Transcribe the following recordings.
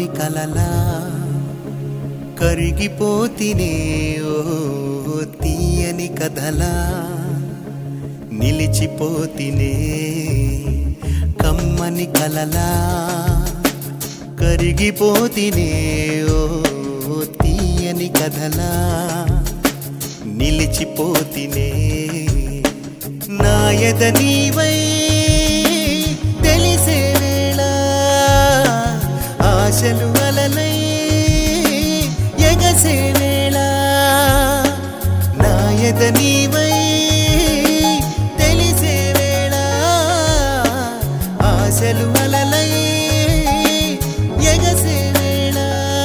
కలలా కరిగిపోతినే ఓ తీయని కథలా నిలిచిపోతినే కమ్మని కలలా కరిగిపోతినే ఓ తీయని కథలా నిలిచిపోతినే నాయద నీవై తెలిసే వేళ ఆశలు అలలై ఎగసే వేళ నాయద నీవై తెలిసే వేళ ఆశలు అలలై ఎగసే వేళ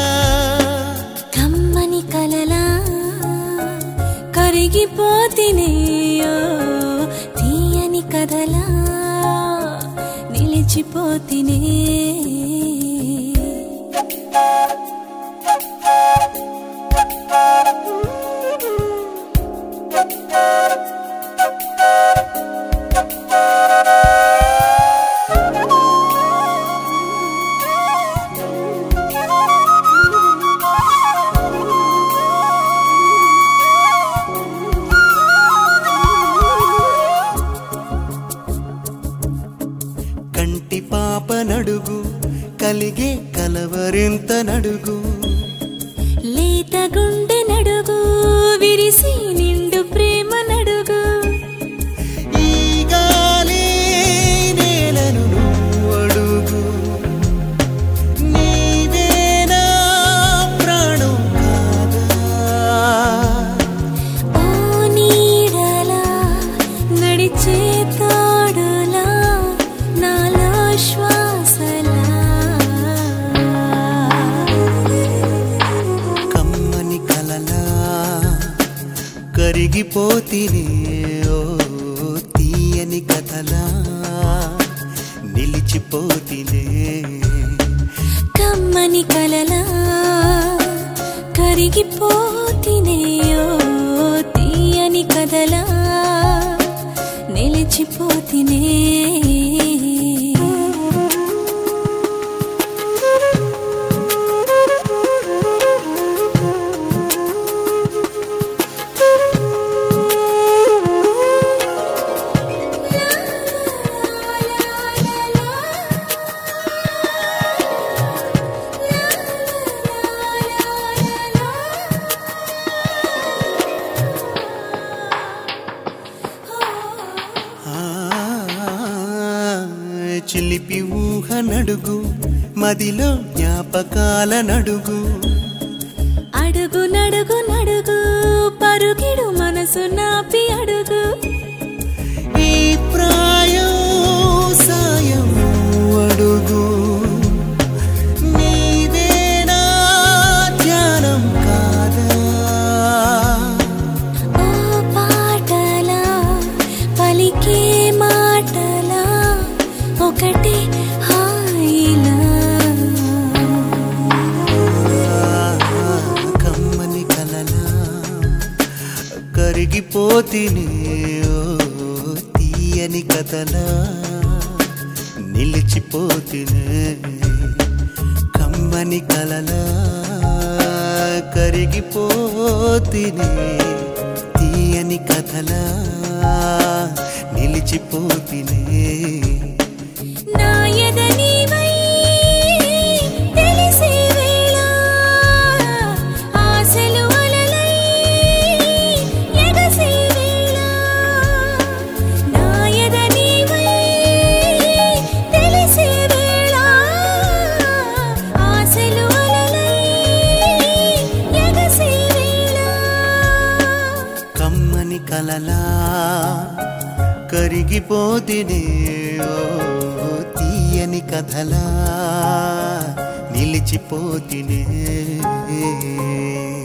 కమ్మని కలలా కరిగిపోతినేయో తీయని కథలా నిలిచిపోతినే కంటి పాప నడుగు కలిగే కలవరింత నడుగు లేత గుండె నడుగు విరిసి నిండు ప్రేమ నడుగు ఈ గాలి నేలను నువ్వు అడుగు నీవేనా ప్రాణం కాదా ఓ నీడలా నడిచే తోడులా నాలో శ్వాసలా కమ్మని కలలా కరిగిపోతినే ఓ తీయని కథలా నిలిచిపోతినే కమ్మని కలలా కరిగిపోతినేయో తీయని కథలా నిలిచిపోతినే ఆ, చిలిపి ఊహ నడుగు మదిలో జ్ఞాపకాల నడుగు అడుగు నడుగు నడుగు పరుగిడు మనసు నాపి అడుగు ఈ ప్రాయం సాయం అడుగు నీవేనా ధ్యానం కాదా ఓ పాటలా పలికే మాటలా ఒకటి హాయిలా కమ్మని కలలా కరిగిపోతినే ఓ తీయని కథలా నిలిచిపోతినే కమ్మని కలలా కరిగిపోతినే తీయని కథలా నిలిచిపోతినే నాయద నీవై తెలిసే వేళ ఆశలు అలలై ఎగసే వేళ నాయద నీవై తెలిసే వేళ ఆశలు అలలై ఎగసే వేళ కమ్మని కలలా కరిగిపోతినే ఓ తీయని కథలా నిలిచిపోతినే